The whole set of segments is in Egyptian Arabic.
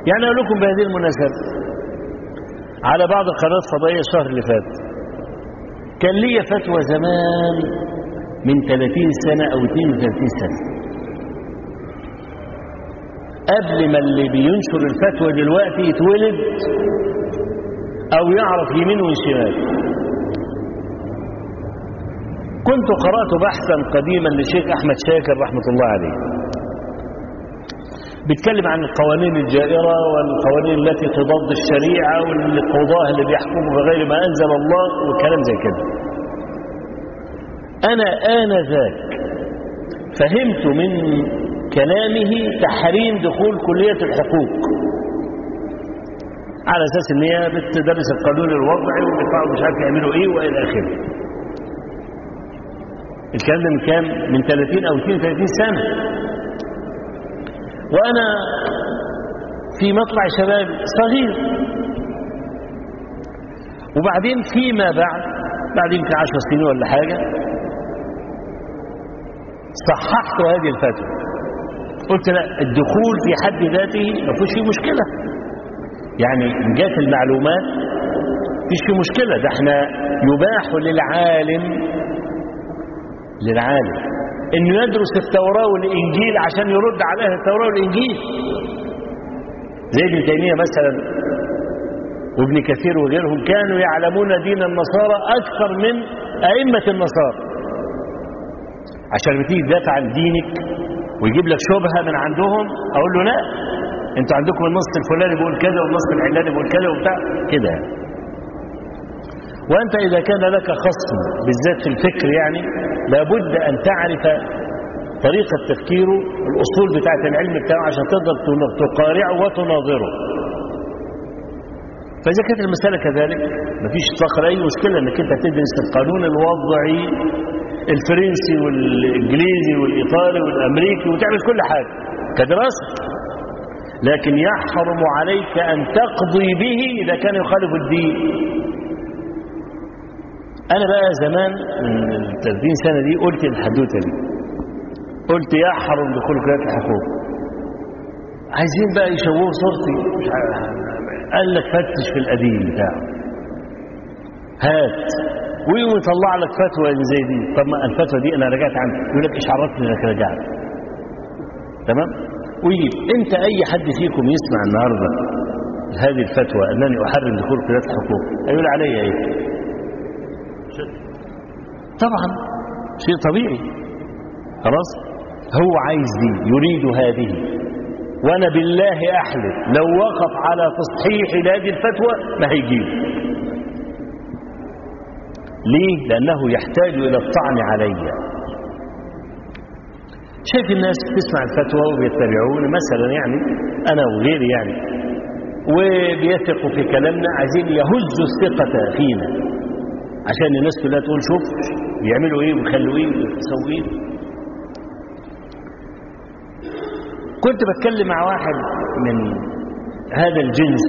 يعني أقول لكم بهذه المناسبة على بعض القنوات الفضائية الشهر اللي فات كان لي فتوى زمان من 30 سنة أو 32 سنة قبل ما اللي بينشر الفتوى دلوقتي يتولد أو يعرف يمين وشمال كنت قرأت بحثا قديما للشيخ أحمد شاكر رحمة الله عليه بيتكلم عن القوانين الجائرة والقوانين التي تضاد الشريعة والقضاة اللي بيحكموا بغير ما أنزل الله وكلام زي كده أنا آنذاك فهمت من كلامه تحريم دخول كلية الحقوق على أساس إن هي بتدرس القانون الوضعي وبيطلعوا مش عارف يعملوا إيه وإلى آخره الكلام ده من كام؟ من 30 أو 32 سنة وأنا في مطلع شباب صغير وبعدين فيما بعد بعد يمكن عشر سنين ولا حاجة صححت هذه الفتوى قلت لا الدخول في حد ذاته ما فيش فيه مشكلة يعني إن جات المعلومات فيش فيه مشكلة ده احنا يباح للعالم للعالم انه يدرس التوراة والانجيل عشان يرد على اهل التوراة والانجيل زي ابن تيمية مثلا وابن كثير وغيرهم كانوا يعلمون دين النصارى اكثر من ائمة النصارى عشان لما تيجي تدافع عن دينك ويجيب لك شبهة من عندهم اقول له لا انتوا عندكم النص الفلاني بيقول كذا والنص العلاني بيقول كذا وبتاع كده يعني. وأنت إذا كان لك خصم بالذات في الفكر يعني لابد أن تعرف طريقة تفكيره الأصول بتاعة العلم بتاعه عشان تقدر تقارعه وتناظره فإذا كانت المسألة كذلك مفيش فخر أي مشكلة أنك أنت تدرس القانون الوضعي الفرنسي والإنجليزي والإيطالي والأمريكي وتعمل كل حاجة كدراسة لكن يحرم عليك أن تقضي به إذا كان يخالف الدين أنا بقى زمان من 30 سنة دي قلت الحدوتة دي قلت يحرم دخول كلية الحقوق عايزين بقى يشوهوا صورتي مش عارف قال لك فتش في القديم بتاعه هات ويقوم يطلع لك فتوى زي دي طب ما الفتوى دي انا رجعت عنها يقول لك ايش عرفني انك رجعت تمام ويجيب انت اي حد فيكم يسمع النهارده هذه الفتوى انني احرم دخول كلية الحقوق هيقول عليا ايه طبعا شيء طبيعي خلاص هو عايز دي يريد هذه وانا بالله احلف لو وقف على تصحيح لهذه الفتوى ما هيجيب ليه لانه يحتاج الى الطعن علي شايف الناس تسمع الفتوى وبيتبعون مثلا يعني انا وغيري يعني وبيثقوا في كلامنا عايزين يهزوا الثقه فينا عشان الناس كلها تقول شوف بيعملوا ايه ويخلوا ايه ويسووا ايه كنت بتكلم مع واحد من هذا الجنس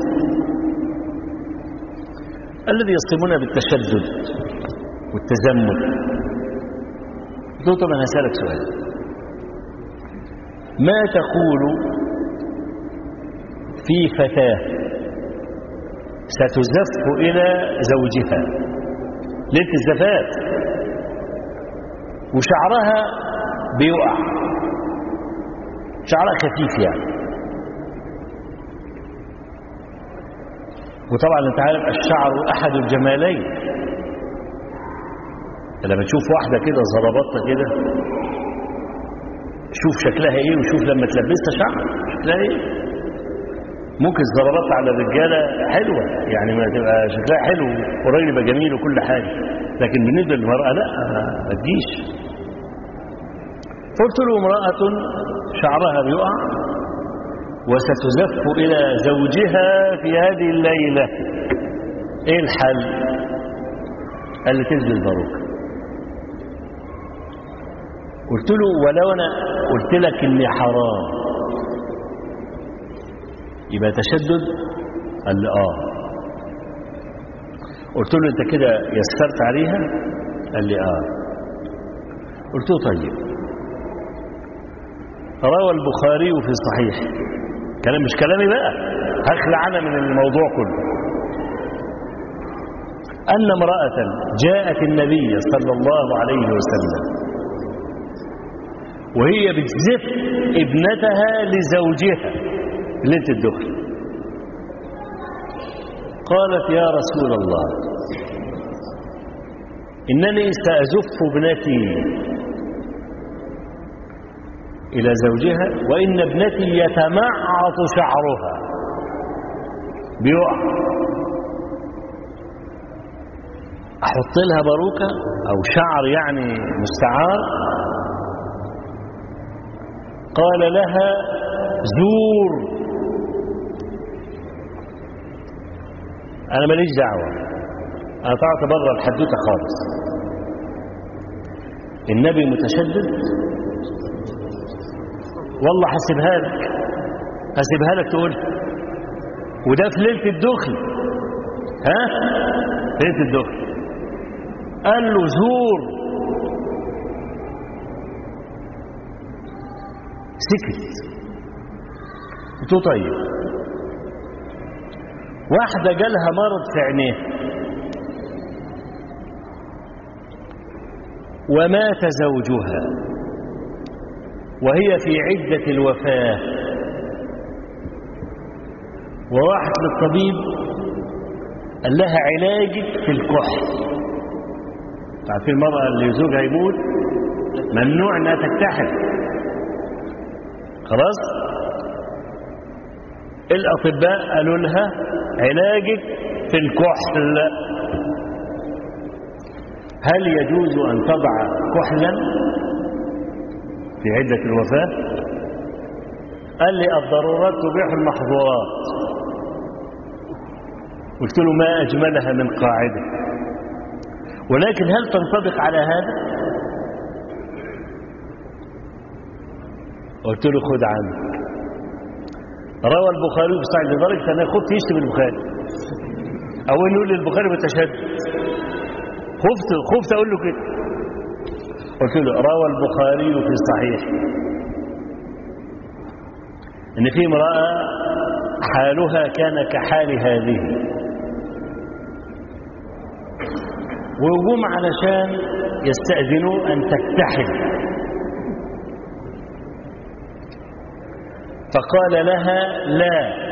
الذي يصطمون بالتشدد والتزمت قلت له طبعا هسألك سؤال ما تقول في فتاة ستزف إلى زوجها ليلة الزفاف وشعرها بيقع شعرها خفيف يعني وطبعا انت عارف الشعر احد الجمالين لما تشوف واحدة كده زربطة كده شوف شكلها ايه وشوف لما تلبسها شعر شكلها ايه ممكن الزربات على الرجالة حلوة يعني ما تبقى شكلها حلو والراجل يبقى جميل وكل حاجة لكن بالنسبة للمرأة لا ما تجيش قلت له امرأة شعرها بيقع وستزف إلى زوجها في هذه الليلة ايه الحل قال لي تلبس باروكة قلت له ولو انا قلت لك اني حرام يبقى تشدد قال لي اه قلت له انت كده يسرت عليها قال لي اه قلت له طيب روى البخاري في صحيح كلام مش كلامي بقى هخلع أنا من الموضوع كله أن امرأة جاءت النبي صلى الله عليه وسلم وهي بتزف ابنتها لزوجها ليلة الدخل قالت يا رسول الله إنني سأزف ابنتي إلى زوجها وإن ابنتي يتمعط شعرها بيقع أحط لها باروكة أو شعر يعني مستعار قال لها زور أنا ماليش دعوة أنا طلعت بره الحدوتة خالص النبي متشدد والله هسيبها لك هسيبها لك تقول وده في ليلة الدخل ها ليلة الدخل قال له زور سكت قلت له طيب واحدة جالها مرض في عينيها ومات زوجها وهي في عدة الوفاة وراحت للطبيب قال لها علاجك في الكحل عارفين المرأة اللي زوجها يموت ممنوع انها تكتحل خلاص الأطباء قالوا لها علاجك في الكحل هل يجوز أن تضع كحلا في عدة الوفاة قال لي الضرورات تبيح المحظورات قلت له ما أجملها من قاعدة ولكن هل تنطبق على هذا قلت له خد عنك روى البخاري في صحيح لدرجة أنا خفت يشتم البخاري أو إنه يقول البخاري متشدد خفت خفت أقول له كده قلت له روى البخاري في الصحيح إن في امرأة حالها كان كحال هذه ويقوم علشان يستأذنوا أن تكتحل فقال لها لا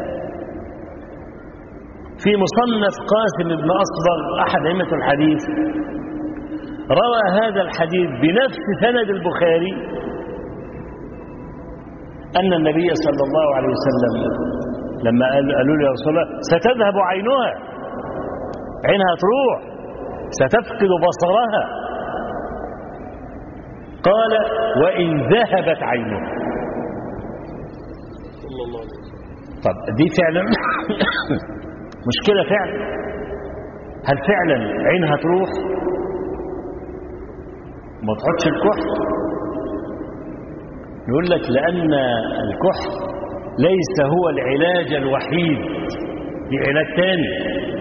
في مصنف قاسم بن أصبغ أحد أئمة الحديث روى هذا الحديث بنفس سند البخاري أن النبي صلى الله عليه وسلم لما قالوا له يا رسول الله ستذهب عينها عينها تروح ستفقد بصرها قال وإن ذهبت عينها طب دي فعلا مشكلة فعلا هل فعلا عينها تروح ما تحطش الكحل يقول لك لأن الكحل ليس هو العلاج الوحيد في علاج تاني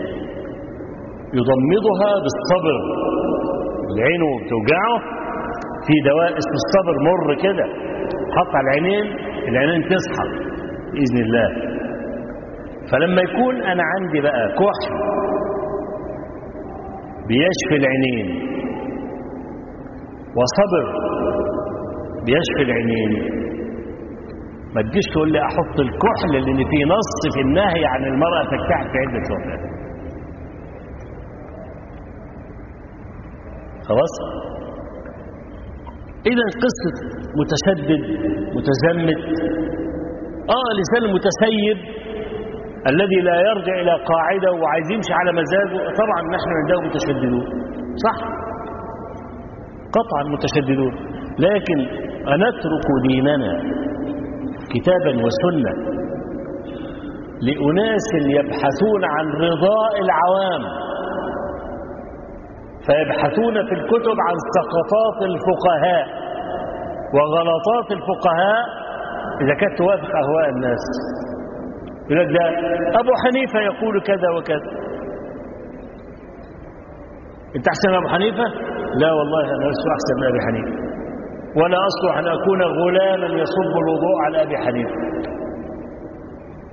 يضمدها بالصبر العين بتوجعه في دواء اسمه الصبر مر كده حط على العينين العينين تصحى بإذن الله فلما يكون أنا عندي بقى كحل بيشفي العينين وصبر بيشفي العينين ما تجيش تقول لي احط الكحل لان في نص في النهي عن المراه تكتحل في عده وفاه خلاص اذا قصه متشدد متزمت اه لسان المتسيب الذي لا يرجع الى قاعده وعايز يمشي على مزاجه طبعا نحن عندنا متشددون صح قطعا متشددون لكن أنترك ديننا كتابا وسنة لأناس يبحثون عن رضاء العوام فيبحثون في الكتب عن سقطات الفقهاء وغلطات الفقهاء إذا كانت توافق أهواء الناس يقول لك ده أبو حنيفة يقول كذا وكذا أنت أحسن من أبو حنيفة؟ لا والله أنا لست أحسن من أبي حنيفة ولا أصلح أن أكون غلاما يصب الوضوء على أبي حنيفة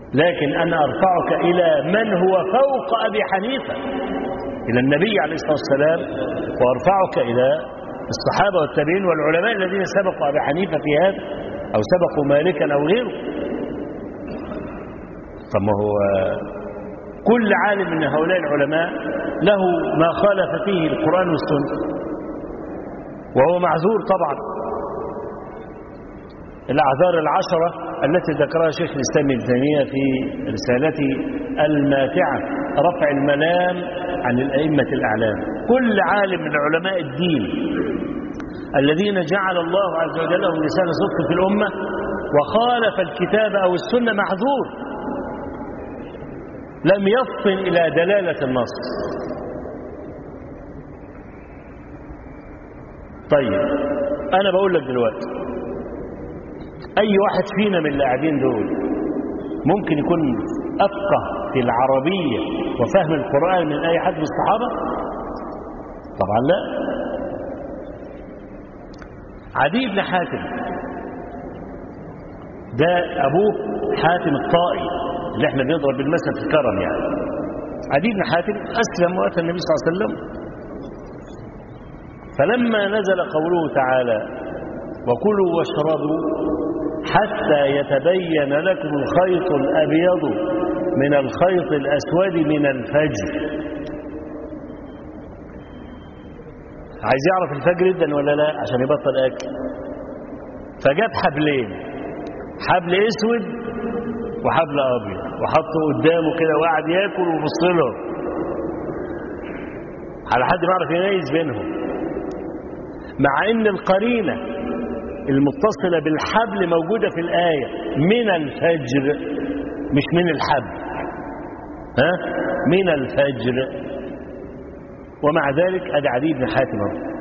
لكن أنا أرفعك إلى من هو فوق أبي حنيفة إلى النبي عليه الصلاة والسلام وأرفعك إلى الصحابة والتابعين والعلماء الذين سبقوا أبي حنيفة في هذا أو سبقوا مالكا أو غيره فما هو كل عالم من هؤلاء العلماء له ما خالف فيه القرآن والسنة وهو معذور طبعا الأعذار العشرة التي ذكرها شيخ الإسلام ابن تيمية في رسالته الماتعة رفع الملام عن الأئمة الأعلام كل عالم من علماء الدين الذين جعل الله عز وجل لهم لسان صدق في الأمة وخالف الكتاب أو السنة معذور لم يفطن إلى دلالة النص طيب أنا بقول لك دلوقتي أي واحد فينا من اللي قاعدين دول ممكن يكون أفقه في العربية وفهم القرآن من أي حد من الصحابة طبعا لا عدي بن حاتم ده أبوه حاتم الطائي اللي احنا بنضرب بالمثل في الكرم يعني عدي بن حاتم أسلم وأتى النبي صلى الله عليه وسلم فلما نزل قوله تعالى وكلوا واشربوا حتى يتبين لكم الخيط الأبيض من الخيط الأسود من الفجر عايز يعرف الفجر جدا ولا لا عشان يبطل أكل فجاب حبلين حبل اسود وحبل ابيض وحطه قدامه كده وقعد ياكل وبص له على حد ما يعرف يميز بينهم مع ان القرينه المتصله بالحبل موجوده في الايه من الفجر مش من الحبل ها من الفجر ومع ذلك ادي عدي بن حاتم اهو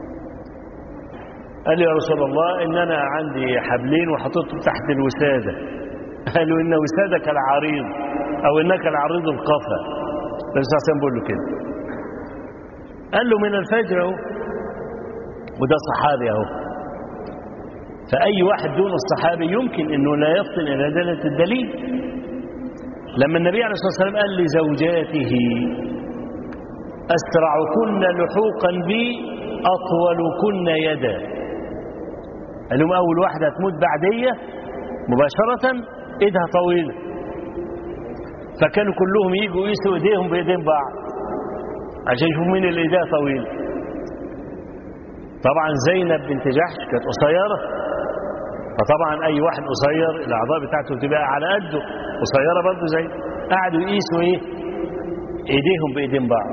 قال لي يا رسول الله ان انا عندي حبلين وحطيتهم تحت الوساده قالوا ان وسادك العريض او انك العريض القفا النبي صلى الله عليه وسلم بيقول له كده قال له من الفجر اهو وده صحابي اهو فاي واحد دون الصحابي يمكن انه لا يفطن الى دلاله الدليل لما النبي عليه الصلاه والسلام قال لزوجاته اسرعكن لحوقا بي اطولكن يدا قال لهم اول واحده هتموت بعديه مباشره ايدها طويله فكانوا كلهم يجوا يقيسوا ايديهم بايدين بعض عشان يشوفوا مين اللي ايديها طويله طبعا زينب بنت جحش كانت قصيره فطبعا اي واحد قصير الاعضاء بتاعته بتبقى على قده قصيره برضه زي قعدوا يقيسوا ايه ايديهم بايدين بعض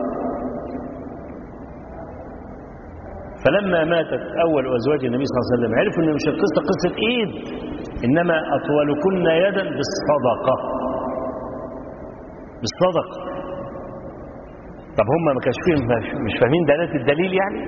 فلما ماتت اول ازواج النبي صلى الله عليه وسلم عرفوا ان مش القصه قصه ايد انما اطولكن يدا بالصدقه بالصدقه طب هم ما كانش فيهم مش فاهمين دلاله الدليل يعني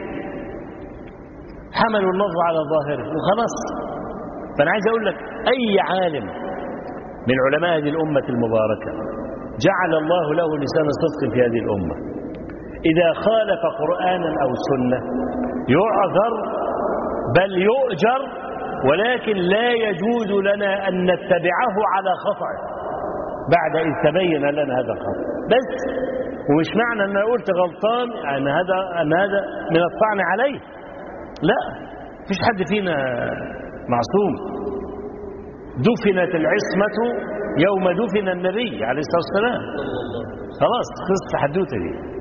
حملوا اللفظ على ظاهره وخلاص فانا عايز اقول لك اي عالم من علماء هذه الامه المباركه جعل الله له لسان صدق في هذه الامه اذا خالف قرانا او سنه يعذر بل يؤجر ولكن لا يجوز لنا ان نتبعه على خطأه بعد إذ تبين لنا هذا الخطأ بس ومش معنى أن أنا قلت غلطان أن هذا أن هذا من الطعن عليه لا مفيش حد فينا معصوم دفنت العصمة يوم دفن النبي عليه الصلاة والسلام خلاص خلصت الحدوتة دي